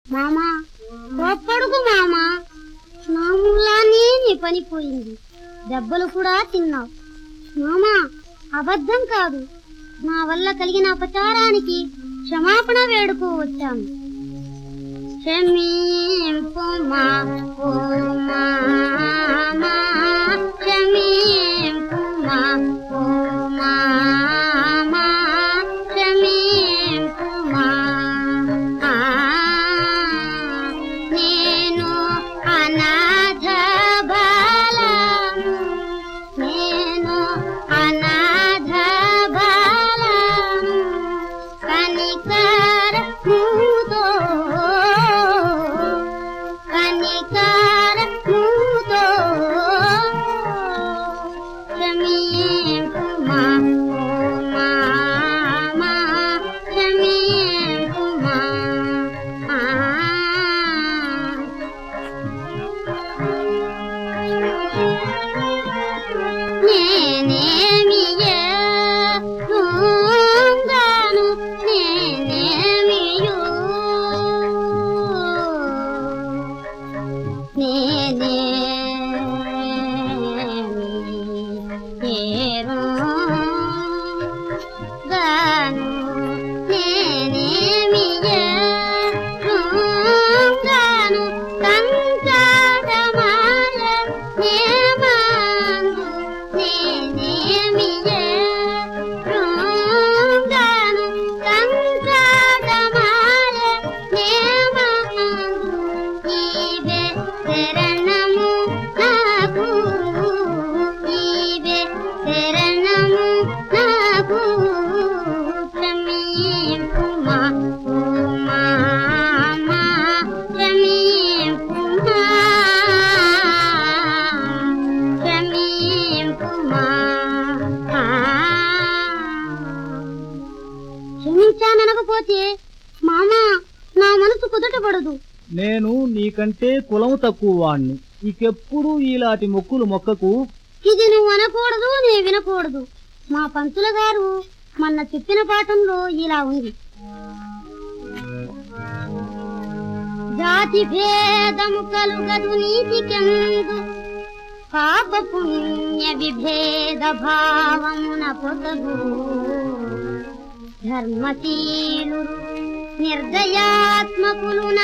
మామా కోప్పడుకు మామా నా మూలానే నీ పని పోయింది దెబ్బలు కూడా తిన్నావు మామా అబద్ధం కాదు నా వల్ల కలిగిన అపచారానికి క్షమాపణ వేడుకో వచ్చాను క్షమింపు మా ఓ మామా క్షమింపు మా ఓ మామా క్షమింపు మా ఆ, నేను అనాథ బాలను నేను అనాథ బాలను కనికరముతో కనికరముతో క్షమింపు మా ఓ మామా క్షమింపు మా ఆ. నేనేమియను నేనేమియు నేనేమియేరు గాను నేనేమియను గాను కంకటమాల నేమందు నేనేమియను గాను కంకటమాల నేమందు నీవే శరణము నాకు నీవే శరణము నాకు క్షమింపు మా ఓ మామా క్షమింపు మా క్షమింపు మా ఆ. క్షమించాననకపోతే మామా నా మనసు కుదటపడదు నేను నీకంటే కులం తక్కువ వాణ్ణి ఇకెప్పుడు ఇలాంటి మొక్కులు మొక్కకు ఇది నువ్వు అనకూడదు నే వినకూడదు మా పంతుల గారు మొన్న చెప్పిన పాఠంలో ఇలా ఉంది జాతి భేదము కలుగదు నీతికెందు పాప పుణ్య విభేద భావమున పొసగు ధర్మశీలు నిర్దయాత్మకులు